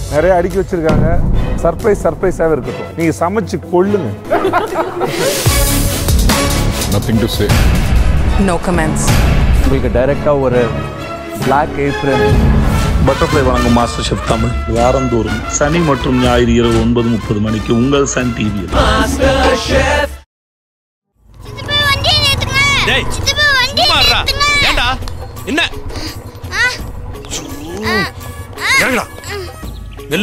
நிறைய அடுக்கி வச்சிருக்காங்க சர்ப்ரைஸ் சர்ப்ரைஸாகவே இருக்கட்டும் நீங்கள் சமைச்சு கொள்ளுங்க nothing to say No comments. உங்களுக்கு டைரெக்டாக ஒரு Black ஏப்ரல் பட்டர்ஃப்ளை வழங்கும் மாஸ்டர் ஷெஃப் தமிழ் வாரந்தோறும் சனி மற்றும் ஞாயிறு இரவு ஒன்பது முப்பது மணிக்கு உங்கள் சன் டிவியில் சித்தப்பா வண்டியை நிறுத்துங்க டேய், சித்தப்பா வண்டியை சும்மா இருடா. நிறுத்துங்க ஏன்டா என்ன இறங்குடா இல்ல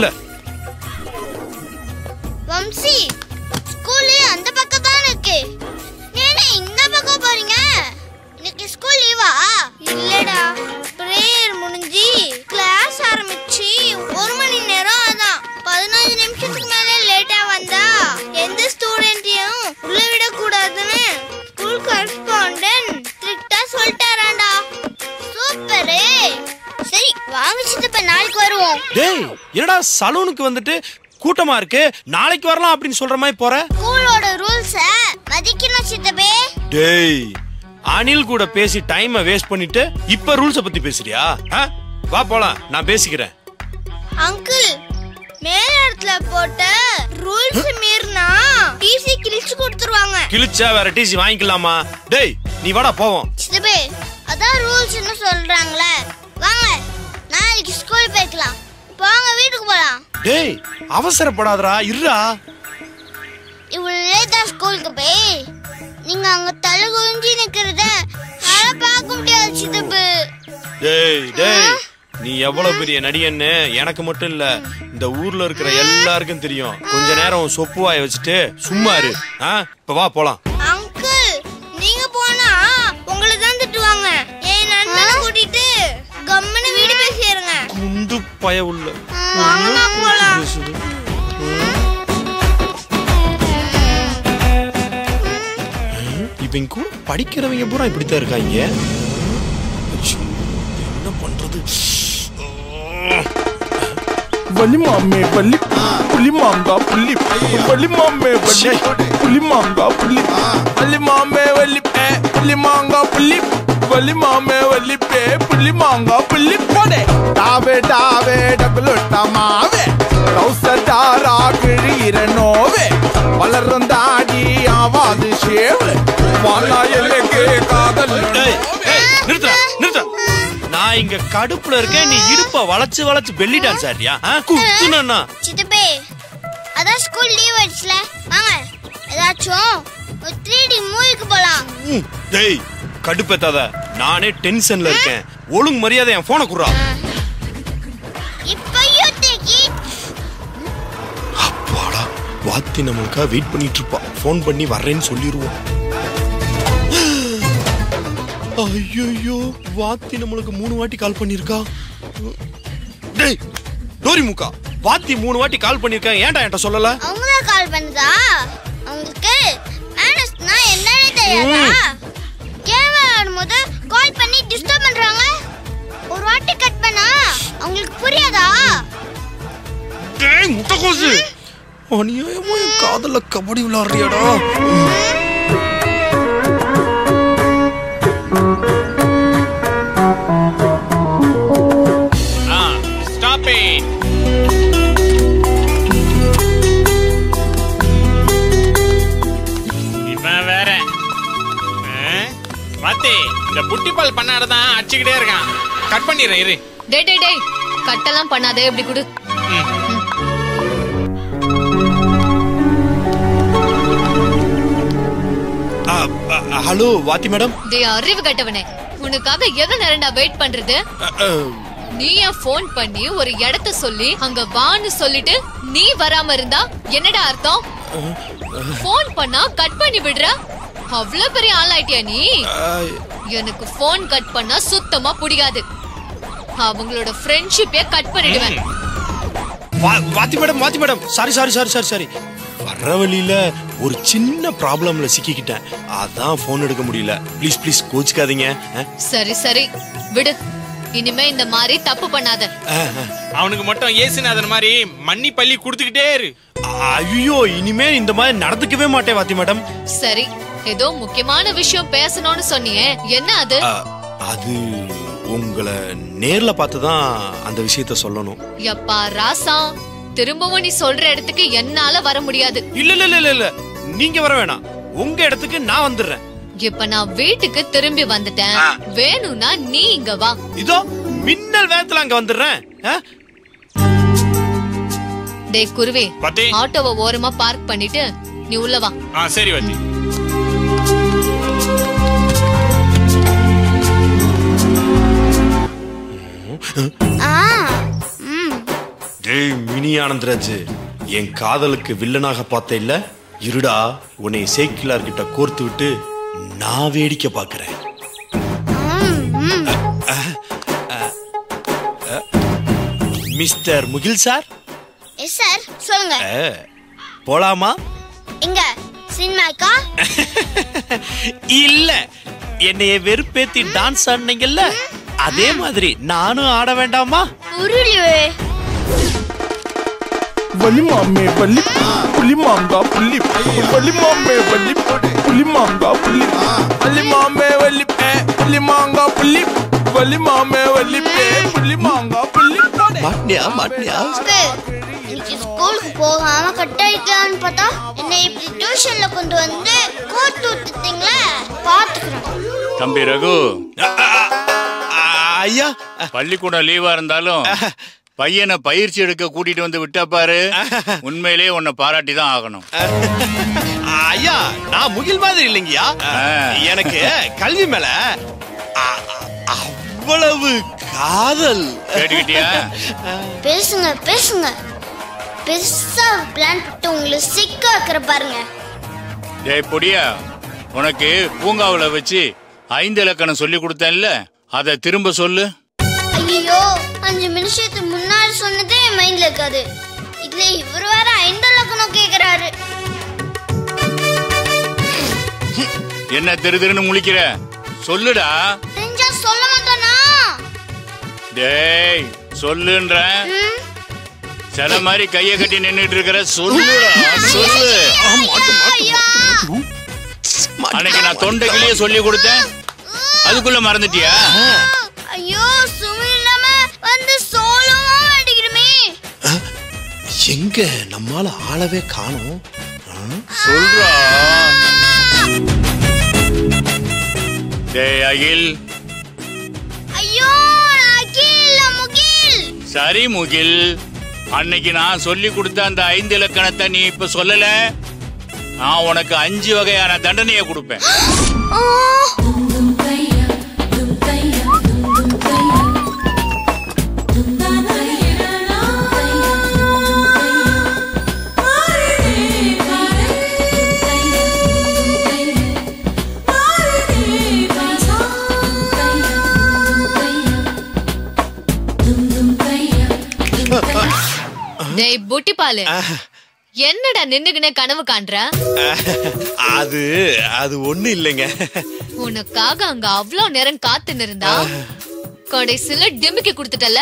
வம்சி ஸ்கூலு அந்த பக்கம் தான் இருக்கு ஏன்னா இந்த பக்கம் போறீங்க இன்னைக்கு ஸ்கூல் லீவா இல்லடா பிரேயர் முடிஞ்சு கிளாஸ் ஆரம்பிச்சு ஒரு மணி நேரம் அதான் பதினஞ்சு நிமிஷத்துக்கு மேல லேட்டா வந்தா எந்த ஸ்டூடெண்ட்டையும் உள்ள விடக்கூடாதுன்னு ஸ்கூல் கரஸ்பாண்டன்ட் ஸ்ட்ரிக்டா சொல்லிட்டாராண்டா சூப்பரு சரி வாங்க சித்தப்பா நாளைக்கு வருவோம் டேய் என்னடா சலூனுக்கு வந்துட்டு கூட்டமா இருக்கு நாளைக்கு வரலாம் அப்படின்னு சொல்ற மாதிரி போற ஸ்கூலோட ரூல்ஸ மதிக்கணும் சித்தப்பே டேய் அனில் கூட பேசி டைமை வேஸ்ட் பண்ணிட்டு இப்ப ரூல்ஸ பத்தி பேசுறியா ஆ? வா போலாம் நான் பேசிக்கிறேன் அங்கிள் மேல இடத்துல போட்ட ரூல்ஸ் மீறினா டிசி கிழிச்சு கொடுத்துருவாங்க கிழிச்சா வேற டிசி வாங்கிக்கலாமா டேய் நீ வாடா போவோம் சித்தப்பே அதான் ரூல்ஸ்னு சொல்றாங்களே வாங்க நாளைக்கு ஸ்கூல் போய்க்கலாம் போங்க வீட்டுக்கு போலாம் டேய் அவசரப்படாதடா இருடா இவ்வளவு லேட்டா ஸ்கூலுக்கு போய் நீங்க அங்க தலை குஞ்சு நிக்கிறத யார பார்க்க முடியாது சித்தப்பு டேய் டேய் நீ எவ்வளவு பெரிய நடிகன்னு எனக்கு மட்டும் இல்ல இந்த ஊர்ல இருக்கிற எல்லாருக்கும் தெரியும் கொஞ்ச நேரம் உன் சொப்பு வாய வச்சுட்டு சும்மா இரு ஆ இப்ப வா போலாம் அங்கிள் நீங்க போனா உங்களை தான் திட்டுவாங்க என் நண்பனை கூட்டிட்டு கம்முன்னு வீடு பேசிடுங்க குண்டு பய உள்ள வாங்கம்மா போலாம் பேசுது. இவங்க கூட படிக்கிறவங்க பூரா இப்படித்தான் இருக்காங்க ஐயோ, என்ன பண்றது வலி மாமே வலி புலி மாங்கா புள்ளி வலி மாமே வலி புலி மாங்கா புள்ளி வலி மாமே வலி பே புலி மாங்கா புள்ளி வலி மாமே வலி பே புலி மாங்கா புள்ளி போடே டாவே டாவே டபுளுட்ட மாவே கௌசடாரா கிழியிற நோவே வளரும் தாடி ஆவாது ஷேவு வாழாயலுக்கு காதல் டேய், டேய், நிறுத்துடா, நிறுத்துடா. நான் இங்க கடுப்புல இருக்கேன் நீ இடுப்ப வளைச்சு வளைச்சு பெல்லி டான்ஸ் ஆடுறியா ஆ? குத்துனா சித்தப்பே அதான் ஸ்கூல் லீவ் ஆயிடுச்சுல வாங்க ஏதாச்சும் ஒரு த்ரீ டி மூவிக்கு போலாம் டேய் கடுப்பேத்தாத நானே டென்ஷன்ல இருக்கேன் ஒழுங்கு மரியாதை என் போனை குடுறா இப்பயும் தேக்கி அப்பாடா வாத்தி நம்மளுக்கா வெயிட் பண்ணிட்டு இருப்பா ஃபோன் பண்ணி வர்றேன்னு சொல்லிடுவோம் ஐயோ வாத்தி நம்மளுக்கு மூணு வாட்டி கால் பண்ணிருக்கா டேய் டோரி முக்கா வாத்தி மூணு வாட்டி கால் பண்ணிருக்கா ஏன்டா என்கிட்ட சொல்லல அவங்க தான் கால் பண்ணுதா அவங்களுக்கு மேனஸ்னா என்னன்னு தெரியாதா கேம் விளையாடும் போது கால் பண்ணி டிஸ்டர்ப் பண்றாங்க ஒரு வாட்டி கட் பண்ணா அவங்களுக்கு புரியாதா டேய் முட்டைக்கோசு அநியாயமா என் காதல்ல கபடி விளையாடுறியாடா ஸ்டாப் இட் இவன் வேற மாத்தி இந்த புட்டி பால் பண்ணாட தான் அடிச்சுக்கிட்டே இருக்கான் கட் பண்ணிடுறேன் இரு டேய் டேய் டேய் கட்டெல்லாம் பண்ணாதே இப்படி கொடு ஆ, ஆ, ஹலோ வாத்தி மேடம் டேய் அறிவு கட்டவனே உனக்காக எவ்வளவு நேரம்டா வெயிட் பண்றது அ, அ, நீ ஏன் ஃபோன் பண்ணி ஒரு இடத்த சொல்லி அங்க வான்னு சொல்லிட்டு நீ வராம இருந்தா என்னடா அர்த்தம் ஃபோன் பண்ணா கட் பண்ணி விடுற அவ்வளவு பெரிய ஆளாயிட்டியா நீ ஆ, எனக்கு ஃபோன் கட் பண்ணா சுத்தமா பிடிக்காது அவங்களோட ஃப்ரெண்ட்ஷிப்பே கட் பண்ணிடுவேன் வா- வாத்தி மேடம் வாத்தி madam sorry sorry sorry sorry sorry வர்ற வழியில ஒரு சின்ன ப்ராப்ளம்ல சிக்கிக்கிட்டேன் அதான் ஃபோன் எடுக்க முடியல ப்ளீஸ் ப்ளீஸ் கோச்சிக்காதீங்க அ, சரி சரி விடு இனிமே இந்த மாதிரி தப்பு பண்ணாத அ, அ. அவனுக்கு மட்டும் ஏசுநாதன் மாதிரி மண்ணி பள்ளி கொடுத்துக்கிட்டே இரு ஐயோ இனிமே இந்த மாதிரி நடந்துக்கவே மாட்டேன் வாத்தி மேடம் சரி ஏதோ முக்கியமான விஷயம் பேசணும்னு சொன்னியே என்ன அது அ, அது உங்களை நேர்ல பார்த்து தான் அந்த விஷயத்த சொல்லணும் எப்பா ராசா திரும்பவும் நீ சொல்ற இடத்துக்கு என்னால வர முடியாது இல்ல இல்ல இல்ல இல்ல இல்ல நீங்க வர வேணாம் உங்க இடத்துக்கு நான் வந்துடுறேன் இப்ப நான் வீட்டுக்கு திரும்பி வந்துட்டேன் வேணும்னா நீ இங்க வா இதோ மின்னல் வேகத்துல அங்க வந்துடுறேன் ஆ? டேய் குருவி பாத்தி ஆட்டோவை ஓரமா பார்க் பண்ணிட்டு நீ உள்ள வா ஆ சரி பாத்தி ஆ ம் டேய் மினி ஆனந்தராஜ் என் காதலுக்கு வில்லனாக பார்த்த இல்ல இருடா உன்னை சேக்கிலார் கிட்ட கோர்த்து விட்டு நான் வேடிக்கை பார்க்கறேன் ம், ம். Mister Mugil sir yes sir சொல்லுங்க அ, போலாமா எங்க சினிமாக்கா இல்ல என்னைய வெறுப்பேத்தி டான்ஸ் ஆடுனீங்கல்ல அதே மாதிரி நானும் ஆட வேண்டாமா புரியலையே வலி மாமே வலி புலி மாங்கா புள்ளி வலி மாமே வலி புலி மாங்கா புள்ளி வலி மாமே வலி பே புலி மாங்கா புள்ளி வலி மாமே வலி பே புலி மாங்கா புள்ளி மாட்டியா மாட்டியா அங்கிள், இன்னைக்கு ஸ்கூலுக்கு போகாம கட் அடிக்கலாம்னு பார்த்தா என்னை இப்படி டியூஷன்ல கொண்டு வந்து கோர்த்து விட்டுட்டீங்களே பாத்துக்கிறேன் தம்பி ரகு ஐயா பள்ளிக்கூடம் லீவா இருந்தாலும் பையனை பயிற்சி எடுக்க கூட்டிட்டு வந்து விட்டா பாரு உண்மையிலேயே உன்னை பாராட்டி தான் ஆகணும் ஐயா நான் முகில் மாதிரி இல்லைங்கய்யா எனக்கு கல்வி மேல அ- அவ்வளவு காதல் கேட்டுக்கிட்டியா பேசுங்க பேசுங்க பெருசா பிளான் போட்டு உங்களை சிக்க வைக்கிற பாருங்க டேய் பொடியா உனக்கு பூங்காவுல வச்சு ஐந்து இலக்கணம் சொல்லி கொடுத்தேன்ல அதை திரும்ப சொல்லு ஐயோ அஞ்சு நிமிஷத்துக்கு முன்னாடி சொன்னதே என் மைண்ட்ல இருக்காது இதுல இவர் வேற ஐந்து லக்கணம் கேக்குறாரு என்ன திரு திருன்னு முழிக்கிற சொல்லுடா தெரிஞ்சா சொல்ல மாட்டானா டேய் சொல்லுன்றேன் ம், சில மாதிரி கைய கட்டி நின்னுட்டு இருக்கிற சொல்லுடா சொல்லு ஐயா அன்னைக்கு நான் தொண்டைக்குள்ளேயே சொல்லி கொடுத்தேன் அதுக்குள்ள மறந்துட்டியா ஐயோ சுமி இல்லாம வந்து சோளமா அடிக்கிறமே எங்க நம்மால ஆளவே காணும் சொல்றா டேய் அகில் ஐயோ நான் அகில் இல்ல முகில் சரி முகில் அன்னைக்கு நான் சொல்லி கொடுத்த அந்த ஐந்து இலக்கணத்தை நீ இப்ப சொல்லல நான் உனக்கு அஞ்சு வகையான தண்டனையை கொடுப்பேன் ஆ, டேய் புட்டி பாலு என்னடா நின்னுக்குனே கனவு காண்ற அது அது ஒண்ணு இல்லைங்க உனக்காக அங்க அவ்ளோ நேரம் காத்து இருந்தா கடைசில டிமிக்கி குடுத்துட்டல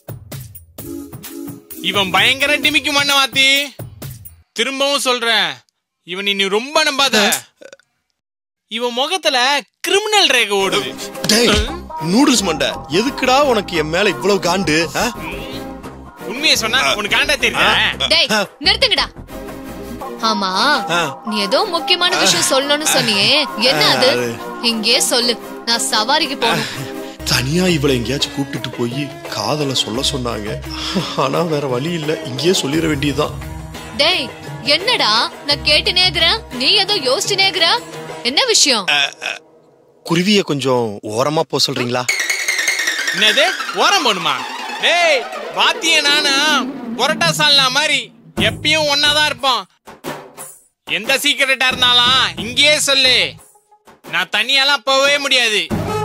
இவன் பயங்கர டிமிக்கு மண்ண வாத்தி திரும்பவும் சொல்றேன் இவன் நீ ரொம்ப நம்பாத இவன் முகத்துல கிரிமினல் ரேகை ஓடுது டேய் நூடுல்ஸ் மண்டை எதுக்குடா உனக்கு என் மேல இவ்வளவு காண்டு ஆ? உண்மையை சொன்னா உனக்கு ஆண்டா தெரியல டேய் நிறுத்துங்கடா ஆமா ஆ. நீ ஏதோ முக்கியமான விஷயம் சொல்லணும்னு சொன்னியே என்ன அது இங்கே சொல்லு நான் சவாரிக்கு போகணும் தனியா இவளை எங்கேயாச்சும் கூப்பிட்டுட்டு போய் காதல சொல்ல சொன்னாங்க ஆனா வேற வழி இல்ல இங்கேயே சொல்லிட வேண்டியதுதான் டேய் என்னடா நான் கேட்டுனே இருக்கிறேன் நீ ஏதோ யோசிச்சுனே இருக்கிற என்ன விஷயம் குருவிய கொஞ்சம் ஓரமா போ சொல்றீங்களா என்னது ஓரம் போடுமா டேய் வாத்திய நானா பொரோட்டா சால்னா மாதிரி எப்பயும் ஒன்னாதான் இருப்போம் எந்த சீக்கிரட்டா இருந்தாலும் இங்கேயே சொல்லு நான் தனியாலாம் போகவே முடியாது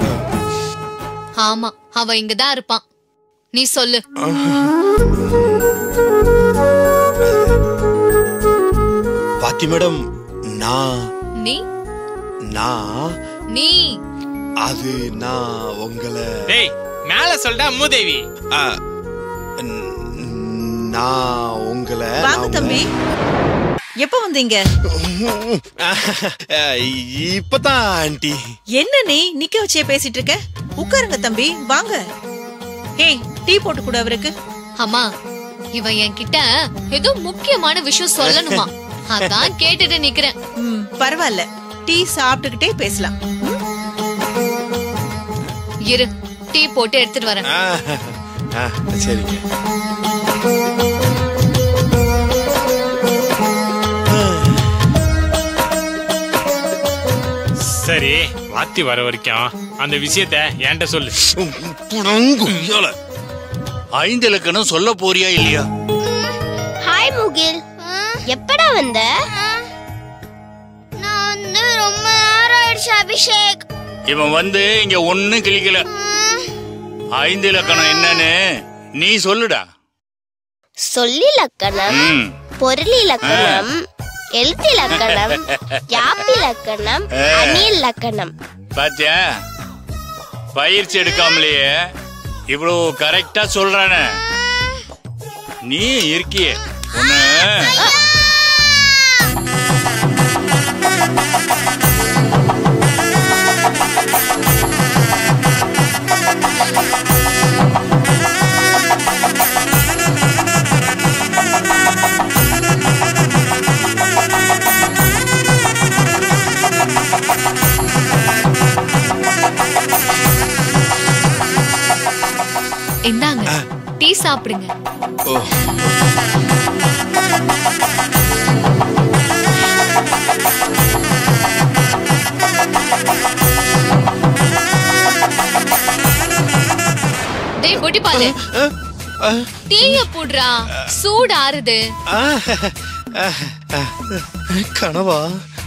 ஆமா அவ இங்கதான் இருப்பான் நீ சொல்லு பாத்தி மேடம் நான் நீ நான் நீ அது நான் உங்களை டேய் மேல சொல்டா மூதேவி ஆ, ந- நான் உங்களை வாங்க நான் தம்பி எப்ப வந்தீங்க ஆ, இப்பதான் ஆண்டி என்ன நீ நிக்க வச்சே பேசிட்டு இருக்க உட்காருங்க தம்பி வாங்க ஏய் டீ போட்டு கொடு அவருக்கு அம்மா இவன் என்கிட்ட ஏதோ முக்கியமான விஷயம் சொல்லணுமா அதான் கேட்டுட்டு நிக்கிறேன் ம், பரவாயில்ல டீ சாப்பிட்டுக்கிட்டே பேசலாம் இரு டீ போட்டு எடுத்துட்டு வரேன் ஆ, ஆ, சரிங்க சரி வாத்தி வர வரைக்கும் அந்த விஷயத்த என்கிட்ட சொல்லு புடங்குய்யால. ஐந்து இலக்கணம் சொல்ல போறியா இல்லையா ஹாய் முகில் எப்படா வந்த நான் வந்து ரொம்ப நேரம் ஆயிடுச்சு அபிஷேக் இவன் வந்து இங்க ஒண்ணும் கிளிக்கல ஐந்து இலக்கணம் என்னன்னு நீ சொல்லுடா சொல்லிலக்கணம் ம். பொருளிலக்கணம் எழுத்திலக்கணம் யாப்பிலக்கணம் அணிலக்கணம் பாத்தியா பயிற்சி எடுக்காமலேயே இவ்வளவு கரெக்டா சொல்றானே நீ இருக்கியே ஒண்ணு இந்தாங்க டீ சாப்பிடுங்க ஓ டேய் பொடி பாலு டீய போடுறா சூடு ஆறுது ஆ, ஆ, ஆ, கனவா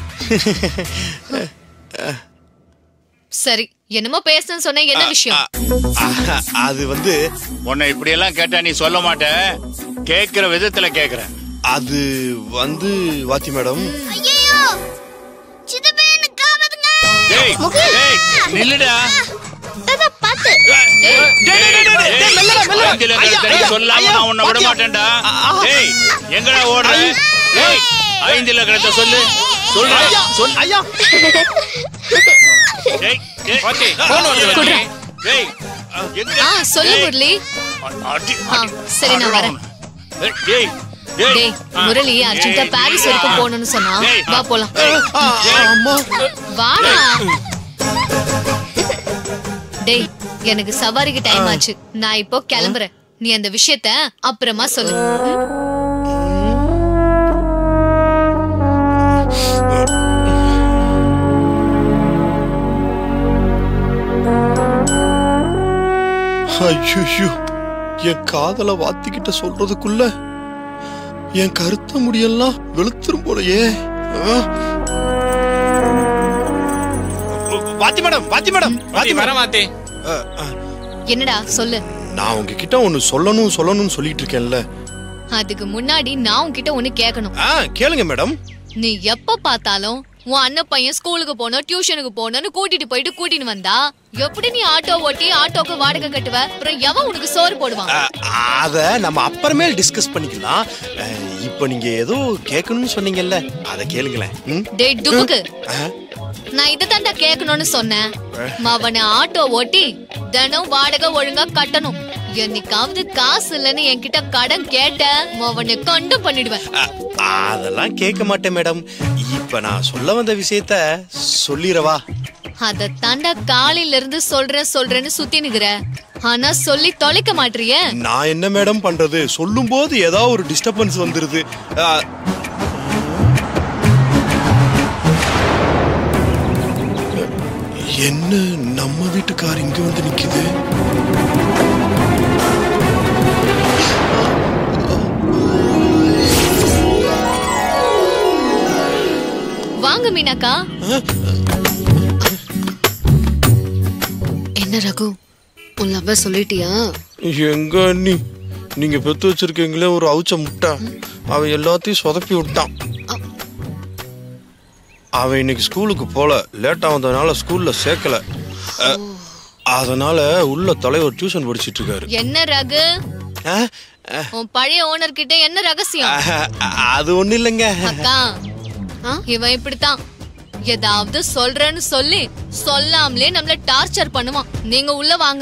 சரி என்னமோ பேசணும்னு சொன்ன என்ன விஷயம் ஆ, அது வந்து உன்னை இப்படி எல்லாம் கேட்டா நீ சொல்ல மாட்ட கேக்குற விதத்துல கேக்குற அது வந்து வாத்தி மேடம் ஐயோ சித்தப்பா எனக்கு காப்பாத்துங்க டேய் முகில் டேய் நில்லுடா தாத்தா பாத்து டேய், ஐந்து இலக்கணத்தை சொல்லாம நான் உன்னை விட மாட்டேன்டா டேய் எங்கடா ஓடுற டேய் ஐந்து இலக்கணத்தை சொல்லு சொல்றா சொல் ஐயா டேய் டேய் வாத்தி போன் வருது வாத்தி. குடுறா. டேய் எங்க ஆ சொல்லு டேய், முரளி அடி, ஆ, அடி, சரி, நான் வரேன். டேய், டேய் டேய் டேய் முரளி அர்ஜென்ட்டா டேய், பாரிஸ் டேய், வரைக்கும் போகணும்னு சொன்னா டேய், வா போலாம் டேய், வாடா டேய் எனக்கு சவாரிக்கு டைம் ஆச்சு நான் இப்போ கிளம்புறேன் நீ அந்த விஷயத்த அப்புறமா சொல்லு ம்? ஐயோ என் காதல வாத்திக்கிட்ட சொல்றதுக்குள்ள என் கருத்த முடியெல்லாம் வெளுத்துரும் போலயே ஆ. வாத்தி மேடம் வாத்தி மேடம் வாத்தி வாத்தி வர மேடம் வாத்தி ஆ, ஆ. என்னடா சொல்லு நான் உங்ககிட்ட ஒன்னு சொல்லணும் சொல்லணும்னு சொல்லிட்டு இருக்கேன்ல அதுக்கு முன்னாடி நான் உன்கிட்ட ஒண்ணு கேட்கணும் ஆ கேளுங்க மேடம் நீ எப்ப பார்த்தாலும் உன் அண்ணன் பையன் ஸ்கூலுக்கு போனோம் டியூஷனுக்கு போனோம்னு கூட்டிட்டு போயிட்டு கூட்டிட்டு வந்தா எப்படி நீ ஆட்டோ ஓட்டி ஆட்டோக்கு வாடகை கட்டுவ அப்புறம் எவன் உனக்கு சோறு போடுவான் ஆ, அத நம்ம அப்புறமேல் டிஸ்கஸ் பண்ணிக்கலாம் ஆ, இப்போ நீங்க ஏதோ கேட்கணும்னு சொன்னீங்கல்ல அத கேளுங்களேன் ம்? டேய் டுபுக்கு ஆ, நான் இதை தாண்டா கேட்கணும்னு சொன்னேன் அவனை ஆட்டோ ஓட்டி தினம் வாடகை ஒழுங்கா கட்டணும் என்னைக்காவது காசு இல்லைன்னு என்கிட்ட கடன் கேட்ட அவனை கண்டும் பண்ணிடுவேன் ஆ, அதெல்லாம் கேட்க மாட்டேன் மேடம் இப்ப நான் சொல்ல வந்த விஷயத்த சொல்லிடவா அத தாண்டா காலையில இருந்து சொல்றேன் சொல்றேன்னு சுத்தி நிக்கிற ஆனா சொல்லி தொலைக்க மாட்டிய நான் என்ன மேடம் பண்றது சொல்லும் போது ஏதாவது ஒரு டிஸ்டர்பன்ஸ் வந்துருது ஆ, என்ன நம்ம வீட்டுக்கார் இங்க வந்து நிக்குது வாங்க மீனாக்கா என்ன ரகு உன் லவ்வர் சொல்லிட்டியா எங்க நீ நீங்க பெத்து வச்சிருக்கீங்களே ஒரு அவுச்ச முட்டை அவன் எல்லாத்தையும் சொதப்பி விட்டான் அவன் இன்னைக்கு ஸ்கூலுக்கு போல லேட்டா வந்ததுனால ஸ்கூல்ல சேர்க்கல அ, அதனால உள்ள தலைவர் டியூஷன் படிச்சிட்டு இருக்காரு என்ன ரகு அ, உன் பழைய ஓனர் கிட்ட என்ன ரகசியம் அ, அது ஒண்ணு இல்லைங்க அக்கா இவன் இப்படித்தான் ஏதாவது சொல்றேன்னு சொல்லி சொல்லாமலே நம்மள டார்ச்சர் பண்ணுவான் நீங்க உள்ள வாங்க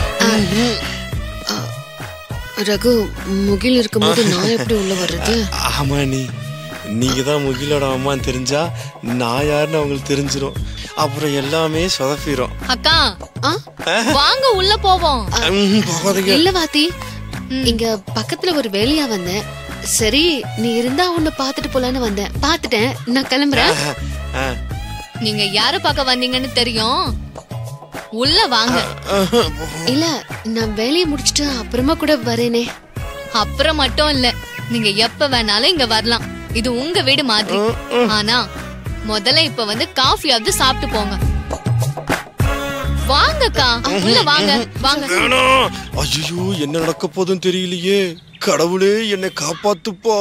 ரகு முகில் இருக்கும்போது நான் எப்படி உள்ள வர்றது ஆமா நீ நீங்க தான் முகிலோட அம்மான்னு தெரிஞ்சா நான் யாருன்னு அவங்களுக்கு தெரிஞ்சிரும் அப்புறம் எல்லாமே சொதப்பிடும் அக்கா வாங்க உள்ள போவோம் போகாதீங்க இல்ல வாத்தி இங்க பக்கத்துல ஒரு வேலையா வந்தேன் சரி நீ இருந்தா உன்னை பாத்துட்டு போலான்னு வந்தேன் பாத்துட்டேன் நான் கிளம்புறேன் ஆ. நீங்க யார பார்க்க வந்தீங்கன்னு தெரியும் உள்ள வாங்க இல்ல நான் வேலையை முடிச்சிட்டு அப்புறமா கூட வரேனே அப்புறம் மட்டும் இல்ல நீங்க எப்ப வேணாலும் இங்க வரலாம் இது உங்க வீடு மாதிரி ஆனா முதல்ல இப்ப வந்து காஃபியாவது சாப்பிட்டு போங்க வாங்கக்கா உள்ள வாங்க வாங்க வேணாம் ஐயோ என்ன நடக்க போதும் தெரியலையே கடவுளே என்னை காப்பாத்துப்பா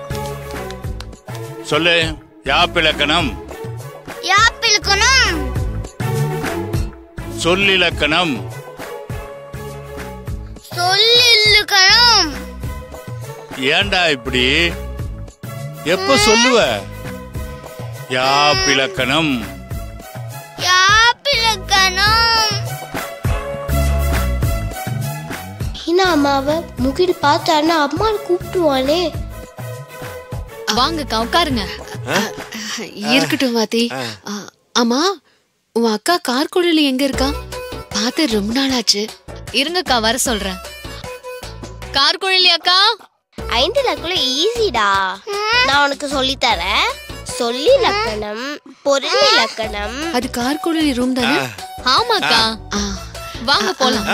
சொல்லு யாப்பிலக்கணம் யாப்பிழுக்கணும் சொல்லிலக்கணம் சொல்லிழுக்கணும் ஏன்டா இப்படி எப்ப சொல்லுவ யாப்பிலக்கணம் யாப்பிழுக்கணும் ஹீனா அம்மாவை முகிடு பார்த்தாருன்னா அம்மாவை கூப்பிட்டுவானே வாங்கக்கா உட்காருங்க இருக்கட்டும் வாத்தி ஆ, ஆமா உன் அக்கா கார்குழலி எங்க இருக்கா பார்த்து ரொம்ப நாள் ஆச்சு இருங்கக்கா வர சொல்றேன் கார்குழலி அக்கா ஐந்து லக்குல ஈஸிடா நான் உனக்கு சொல்லி தரேன் சொல்லி லக்கணம் பொருள் இலக்கணம் அது கார்குழலி ரூம் தானே ஆமாக்கா வாங்க போலாம்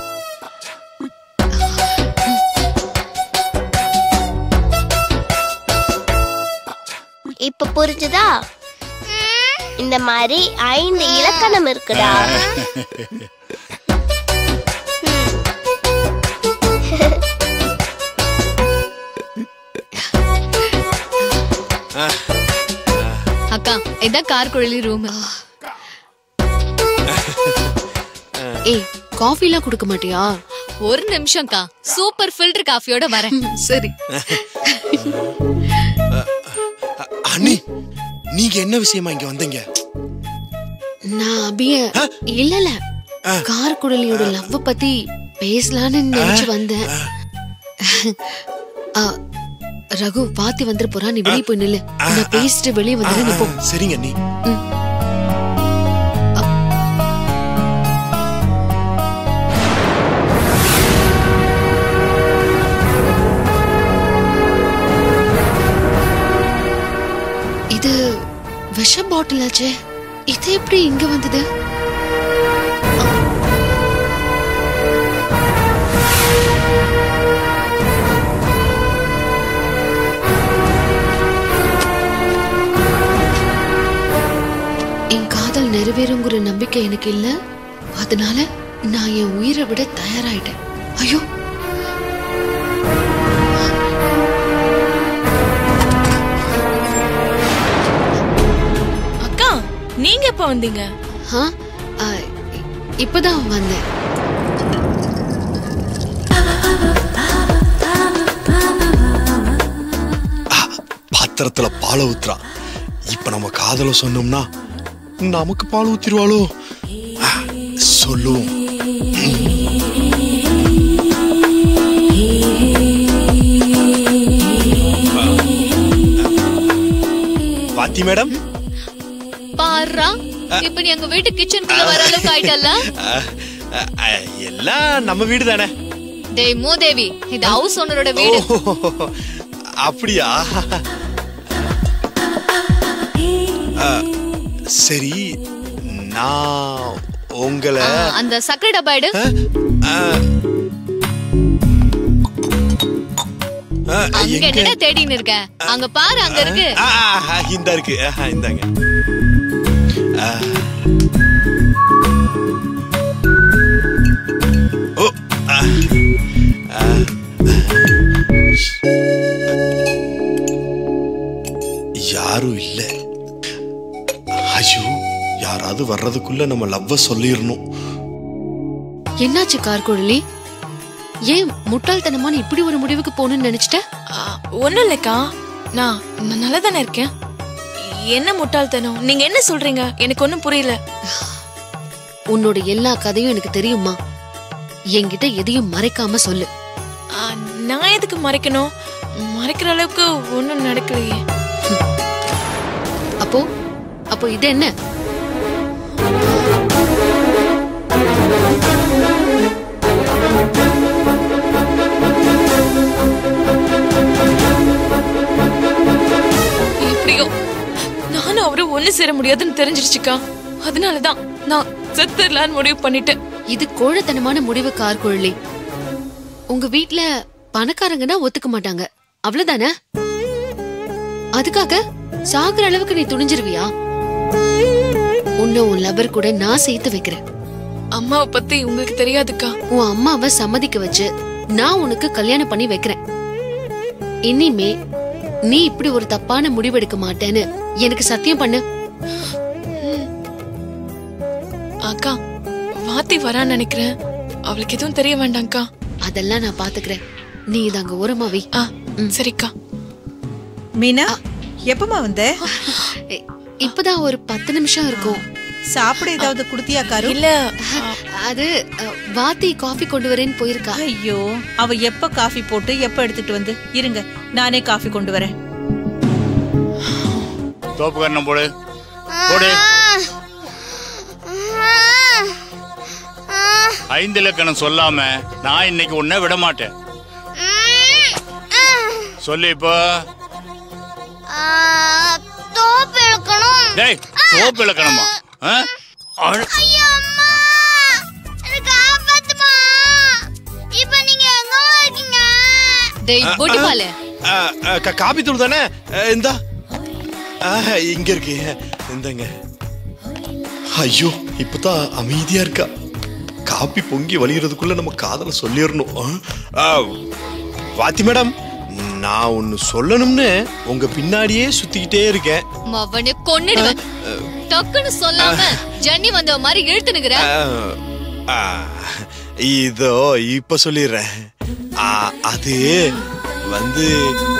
இப்ப புரிஞ்சுதா இந்த மாதிரி ஐந்து இலக்கணம் இருக்குடா அக்கா இதான் கார்குழலி ரூம் ஏய் காஃபி எல்லாம் கொடுக்க மாட்டியா ஒரு நிமிஷம்க்கா சூப்பர் ஃபில்டர் காஃபியோட வரேன் சரி அண்ணி நீங்க என்ன விஷயமா இங்க வந்தீங்க நான் அபிய இல்ல இல்ல கார்குழலியோட லவ் பத்தி பேசலாம்னு நினைச்சு வந்தேன் ஆ, ரகு பாத்தி வந்துட்டு போறா நீ வெளியே போய் நில்லு நான் பேசிட்டு வெளியே வந்து நிப்போம் சரிங்க நீ இது விஷ பாட்டில் ஆச்சே இது எப்படி இங்க வந்தது என் காதல் நிறைவேறுங்கிற நம்பிக்கை எனக்கு இல்ல அதனால நான் என் உயிரை விட தயாராயிட்டேன் ஐயோ அக்கா நீங்க எப்ப வந்தீங்க ஆ, ஆ, இ- இப்பதான் வந்தேன் பாத்திரத்துல பாலை ஊத்துறா இப்ப நம்ம காதல சொன்னோம்னா நமக்கு பால் ஊத்திருவாளோ ஆ, சொல்லுவோம் பாத்தி மேடம் பாருடா இப்ப நீ எங்க வீட்டு கிச்சனுக்குள்ள வர அளவுக்கு ஆயிட்டல்ல ஆ, ஆ, எல்லாம் நம்ம வீடு தானே டேய் மூதேவி இது ஹவுஸ் ஓனரோட வீடு அப்படியா ஆ, சரி நான் உங்களை ஆ, அந்த சக்கரை டப்பா எடு ஆ, ஆ, அங்க எங்க? என்னடா தேடின்னு இருக்க அங்க பாரு அங்க இருக்கு ஆ, ஆ, ஆ, இந்தா இருக்கு ஆ, இந்தாங்க ஆ. ஓ, ஆ, ஆ. யாரும் இல்ல ஐயோ யாராவது வர்றதுக்குள்ள நம்ம லவ்வ சொல்லிடணும் என்னாச்சு கார்குழலி ஏன் முட்டாள்தனமான இப்படி ஒரு முடிவுக்கு போகணும்னு நினைச்சிட்ட ஒன்றும் இல்லைக்கா நான் நான் நல்லா தானே இருக்கேன் என்ன முட்டாள்தனம் நீங்க என்ன சொல்றீங்க எனக்கு ஒண்ணும் புரியல உன்னோட எல்லா கதையும் எனக்கு தெரியுமா என்கிட்ட எதையும் மறைக்காம சொல்லு ஆ, நான் எதுக்கு மறைக்கணும் மறைக்கிற அளவுக்கு ஒண்ணும் நடக்கலையே அப்போ அப்போ இது என்ன எப்படியோ நானும் அவரும் ஒண்ணு சேர முடியாதுன்னு தெரிஞ்சிருச்சுக்கா அதனாலதான் நான் செத்துடலான்னு முடிவு பண்ணிட்டேன் இது கோழத்தனமான முடிவு கார் குழலி உங்க வீட்ல பணக்காரங்கன்னா ஒத்துக்க மாட்டாங்க அவ்வளவுதானே அதுக்காக சாகுற அளவுக்கு நீ துணிஞ்சிருவியா உன்னை உன் லவர் கூட நான் சேர்த்து வைக்கிறேன் அம்மாவை பத்தி உங்களுக்கு தெரியாதுக்கா உன் அம்மாவை சம்மதிக்க வச்சு நான் உனக்கு கல்யாணம் பண்ணி வைக்கிறேன் இனிமே நீ இப்படி ஒரு தப்பான முடிவெடுக்க மாட்டேன்னு எனக்கு சத்தியம் பண்ணு அக்கா வாத்தி வரான்னு நினைக்கிறேன் அவளுக்கு எதுவும் தெரிய வேண்டாம்க்கா அதெல்லாம் நான் பாத்துக்கிறேன் நீ இத அங்க ஓரமா வை ஆ சரிக்கா மீனா எப்பமா வந்த இ- இப்பதான் ஒரு பத்து நிமிஷம் இருக்கும் சாப்பிட ஏதாவது குடுத்தியா காரு இல்ல அது அ, வாத்தி காஃபி கொண்டு வரேன்னு போயிருக்கா ஐயோ அவ எப்ப காஃபி போட்டு எப்ப எடுத்துட்டு வந்து இருங்க நானே காஃபி கொண்டு வரேன் தோப்பு கண்ணம் போடு போடு ஐந்து இலக்கணம் சொல்லாம நான் இன்னைக்கு உன்னை விட மாட்டேன் சொல்லு இப்போ தோப்பு இழுக்கணும் டேய் தோப்பு இலக்கணமா ஆ? அழ- ஐயோ அம்மா எனக்கு காப்பாத்துமா இப்ப நீங்க எங்க இருக்கீங்க டேய் பொடிமால ஆ, ஆ, கா- காபி தூள் தானே ஆ, இந்தா ஆ, இங்க இருக்கு இந்தங்க ஐயோ இப்பதான் அமைதியா இருக்கா காப்பி பொங்கி வலிகிறதுக்குள்ள நம்ம காதல சொல்லிடணும் ஆ? ஆ, வாத்தி மேடம் நான் ஒன்னு சொல்லணும்னு உங்க பின்னாடியே சுத்திக்கிட்டே இருக்கேன் அவனை கொன்னுடுவேன் டக்குன்னு சொல்லாம ஜன்னி வந்த மாதிரி இழுத்துனுக்குற ஆ, ஆ, இதோ இப்ப சொல்லிடுறேன் ஆ, அது வந்து